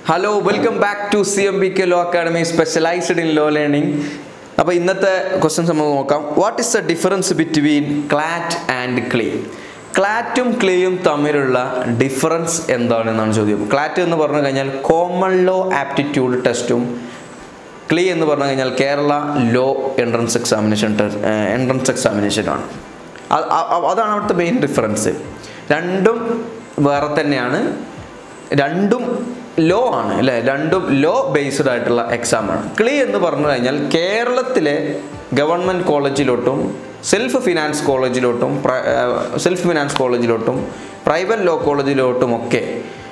hello welcome back to C M B K law academy specialised in law learning അപ്പോൾ ഇന്നത്തെ questions നമുക്ക് നോക്കാം what is the difference between CLAT and KLEE ക്ലാറ്റും ക്ലീയും തമ്മിലുള്ള difference എന്താണെന്നാണ് ചോദ്യം ക്ലാറ്റ് എന്ന് പറഞ്ഞു കഴിഞ്ഞാൽ കോമൺ ലോ ആപ്റ്റിറ്റ്യൂഡ് ടെസ്റ്റും ക്ലീ എന്ന് പറഞ്ഞു കഴിഞ്ഞാൽ Kerala law entrance examination entrance എക്സാമിനേഷനാണ് അത് അ- അ- അതാണ് അവിടുത്തെ മെയിൻ ഡിഫറൻസ് രണ്ടും വേറെ തന്നെയാണ് രണ്ടും ലോ ആണ് അല്ലേ രണ്ടും ലോ ബേസ്ഡ് ആയിട്ടുള്ള എക്സാമാണ് ക്ലീ എന്ന് പറഞ്ഞു കഴിഞ്ഞാൽ കേരളത്തിലെ ഗവൺമെൻറ് കോളേജിലോട്ടും സെൽഫ് ഫിനാൻസ് കോളേജിലോട്ടും സെൽഫ് ഫിനാൻസ് കോളേജിലോട്ടും പ്രൈവറ്റ് ലോ കോളേജിലോട്ടും ഒക്കെ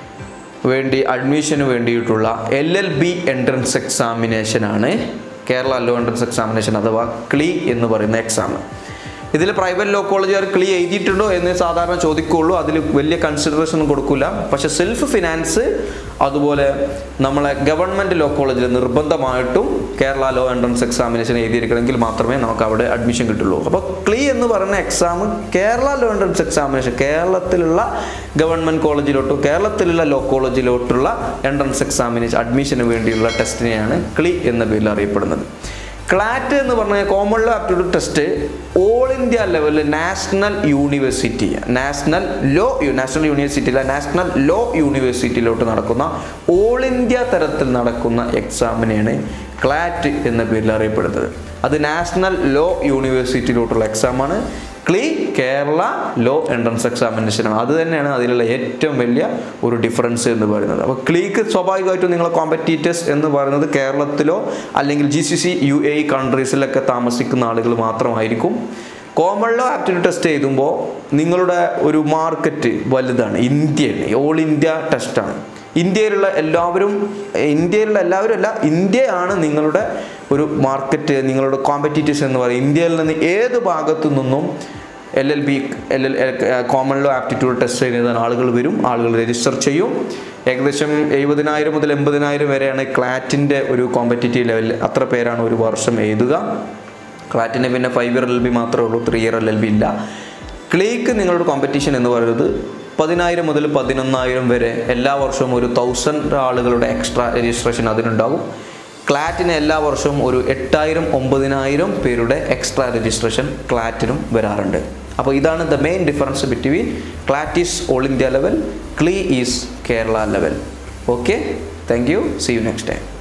വേണ്ടി അഡ്മിഷന് വേണ്ടിയിട്ടുള്ള എൽ എൽ ബി എൻട്രൻസ് എക്സാമിനേഷനാണ് കേരള ലോ എൻട്രൻസ് എക്സാമിനേഷൻ അഥവാ ക്ലീ എന്ന് പറയുന്ന എക്സാം ഇതിൽ പ്രൈവറ്റ് ലോ കോളേജുകാർ ക്ലീ എഴുതിയിട്ടുണ്ടോ എന്ന് സാധാരണ ചോദിക്കുള്ളൂ അതിൽ വലിയ കൺസിഡറേഷൻ ഒന്നും കൊടുക്കില്ല പക്ഷെ സെൽഫ് ഫിനാൻസ് അതുപോലെ നമ്മളെ ഗവൺമെൻറ് ലോ കോളേജിൽ നിർബന്ധമായിട്ടും കേരള ലോ എൻട്രൻസ് എക്സാമിനേഷൻ എഴുതിയിരിക്കണമെങ്കിൽ മാത്രമേ നമുക്ക് അവിടെ അഡ്മിഷൻ കിട്ടുള്ളൂ അപ്പോൾ ക്ലീ എന്ന് പറയുന്ന exam Kerala law entrance examination കേരളത്തിലുള്ള ഗവൺമെൻറ് കോളേജിലോട്ടും കേരളത്തിലുള്ള ലോ കോളേജിലോട്ടുള്ള എൻട്രൻസ് എക്സാമിനേഷൻ അഡ്മിഷന് വേണ്ടിയുള്ള ടെസ്റ്റിനെയാണ് ക്ലീ എന്ന പേരിൽ അറിയപ്പെടുന്നത് ക്ലാറ്റ് എന്ന് പറഞ്ഞ common law aptitude test all India ലെവലിൽ national university national law national യൂണിവേഴ്സിറ്റിയിലെ നാഷണൽ ലോ യൂണിവേഴ്സിറ്റിയിലോട്ട് നടക്കുന്ന ഓൾ ഇന്ത്യ തരത്തിൽ നടക്കുന്ന എക്സാമിനെയാണ് ക്ലാറ്റ് എന്ന പേരിൽ അറിയപ്പെടുന്നത് അത് നാഷണൽ ലോ യൂണിവേഴ്സിറ്റിയിലോട്ടുള്ള എക്സാമാണ് ക്ലീ കേരള ലോ എൻട്രൻസ് എക്സാമിനേഷനാണ് അത് തന്നെയാണ് അതിലുള്ള ഏറ്റവും വലിയ ഒരു ഡിഫറൻസ് എന്ന് പറയുന്നത് അപ്പോൾ ക്ലീക്ക് സ്വാഭാവികമായിട്ടും നിങ്ങൾ കോമ്പറ്റീറ്റേഴ്സ് എന്ന് പറയുന്നത് കേരളത്തിലോ അല്ലെങ്കിൽ G C C U A കൺട്രീസിലൊക്കെ താമസിക്കുന്ന ആളുകൾ മാത്രമായിരിക്കും കോമൺ ലോ ആപ്റ്റിറ്റ്യൂഡ് ടെസ്റ്റ് എഴുതുമ്പോൾ നിങ്ങളുടെ ഒരു മാർക്കറ്റ് വലുതാണ് ഇന്ത്യയാണ് ഓൾ ഇന്ത്യ ടെസ്റ്റാണ് ഇന്ത്യയിലുള്ള എല്ലാവരും ഇന്ത്യയിലുള്ള എല്ലാവരും അല്ല ഇന്ത്യയാണ് നിങ്ങളുടെ ഒരു മാർക്കറ്റ് നിങ്ങളുടെ കോമ്പറ്റീറ്റേഴ്സ് എന്ന് പറയും ഇന്ത്യയിൽ നിന്ന് ഏത് ഭാഗത്തു നിന്നും L L B L L common law aptitude test എഴുതാൻ ആളുകൾ വരും ആളുകൾ രജിസ്റ്റർ ചെയ്യും ഏകദേശം എഴുപതിനായിരം മുതൽ എൺപതിനായിരം വരെയാണ് ക്ലാറ്റിൻ്റെ ഒരു കോമ്പറ്റീറ്റീവ് ലെവൽ അത്ര പേരാണ് ഒരു വർഷം എഴുതുക ക്ലാറ്റിന് പിന്നെ five year L L B മാത്രമേ ഉള്ളൂ three year L L B ഇല്ല ക്ലേക്ക് നിങ്ങളുടെ കോമ്പറ്റീഷൻ എന്ന് പറയുന്നത് പതിനായിരം മുതൽ പതിനൊന്നായിരം വരെ എല്ലാ വർഷവും ഒരു തൗസൻഡ് ആളുകളുടെ എക്സ്ട്രാ രജിസ്ട്രേഷൻ അതിനുണ്ടാകും ക്ലാറ്റിന് എല്ലാ വർഷവും ഒരു എട്ടായിരം ഒമ്പതിനായിരം പേരുടെ എക്സ്ട്രാ രജിസ്ട്രേഷൻ ക്ലാറ്റിനും വരാറുണ്ട് അപ്പോൾ ഇതാണ് the main difference between CLAT is all India level KLEE is Kerala level okay thank you see you next time